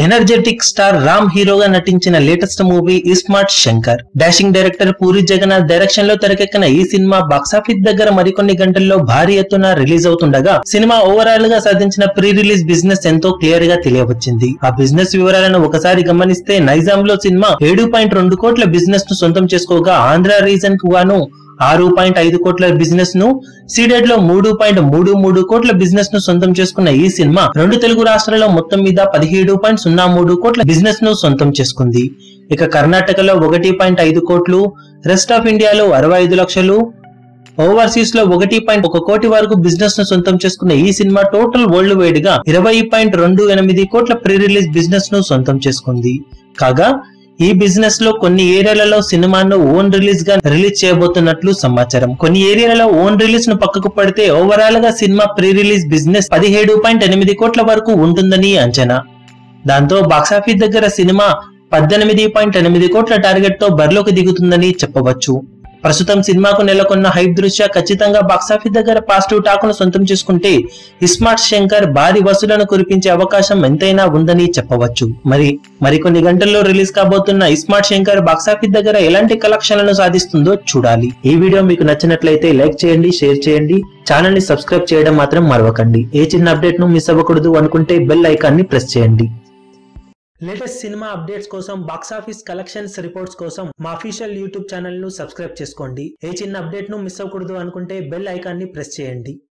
energetic star Ram హీరోగా నటించిన latest movie Ismart Shankar dashing director Puri Jagannadh direction లో తెరకెక్కిన ఈ సినిమా బాక్సాఫీస్ దగ్గర మరికొన్ని గంటల్లో భారీ ఎత్తున రిలీజ్ అవుతుండగా సినిమా ఓవరాల్ గా సాధించిన ప్రీ రిలీజ్ బిజినెస్ ఎంతో క్లియర్ గా తెలియవచ్చింది ఆ బిజినెస్ వివరాలను ఒకసారి గమనిస్తే నైజాం లో సినిమా ఏడు పాయింట్ రెండు కోట్ల బిజినెస్ ను సొంతం చేసుకోగా ఆంధ్ర రీజన్ కు గాను ఆరు పాయింట్ ఐదు కోట్ల బిజినెస్ ను సీడెడ్ లో మూడు పాయింట్ మూడు మూడు కోట్ల బిజినెస్ ను సొంతం చేసుకున్న ఈ సినిమా రెండు తెలుగు రాష్ట్రాలలో మొత్తం మీద పదిహేడు పాయింట్ సున్నా మూడు కోట్ల బిజినెస్ ను సొంతం చేసుకుంది ఇక కర్ణాటకలో ఒకటి పాయింట్ ఐదు కోట్లు రెస్ట్ ఆఫ్ ఇండియాలో అరవై ఐదు లక్షలు ఓవర్సీస్ లో ఒకటి పాయింట్ ఒక కోటి వరకు బిజినెస్ ను సొంతం చేసుకున్న ఈ సినిమా టోటల్ వరల్డ్ వైడ్ గా ఇరవై పాయింట్ రెండు ఎనిమిది కోట్ల ప్రీ రిలీజ్ బిజినెస్ ను సొంతం చేసుకుంది కాగా ఈ బిజినెస్ లో కొన్ని ఏరియాలలో సినిమాను ఓన్ రిలీజ్ గా రిలీజ్ చేయబోతున్నట్లు సమాచారం కొన్ని ఏరియాలలో ఓన్ రిలీజ్ ను పక్కకు పడితే ఓవరాల్ గా సినిమా ప్రీ రిలీజ్ బిజినెస్ పదిహేడు పాయింట్ ఎనిమిది కోట్ల వరకు ఉంటుందని అంచనా దాంతో బాక్సాఫీస్ దగ్గర సినిమా పద్దెనిమిది పాయింట్ ఎనిమిది కోట్ల టార్గెట్ తో బరిలోకి దిగుతుందని చెప్పవచ్చు ప్రస్తుతం సినిమాకు నెలకొన్న హైప్ దృష్ట్యా ఖచ్చితంగా బాక్సాఫీస్ దగ్గర పాజిటివ్ టాక్ ను సొంతం చేసుకుంటే ఇస్మార్ట్ శంకర్ భారీ వసూలను కురిపించే అవకాశం ఎంతైనా ఉందని చెప్పవచ్చు మరి మరికొన్ని గంటల్లో రిలీజ్ కాబోతున్న ఇస్మార్ట్ శంకర్ బాక్సాఫీస్ దగ్గర ఎలాంటి కలెక్షన్లను సాధిస్తుందో చూడాలి ఈ వీడియో మీకు నచ్చినట్లయితే లైక్ చేయండి షేర్ చేయండి ఛానల్ ని సబ్స్క్రైబ్ చేయడం మాత్రం మరవకండి ఏ చిన్న అప్డేట్ ను మిస్ అవ్వకూడదు అనుకుంటే బెల్ ఐకాన్ ని ప్రెస్ చేయండి లేటెస్ట్ సినిమా అప్డేట్స్ కోసం బాక్సాఫీస్ కలెక్షన్స్ రిపోర్ట్స్ కోసం మా అఫీషియల్ యూట్యూబ్ ఛానల్ ను సబ్స్క్రైబ్ చేసుకోండి ఏ చిన్న అప్డేట్ ను మిస్ అవ్వకూడదు అనుకుంటే బెల్ ఐకాన్ ని ప్రెస్ చేయండి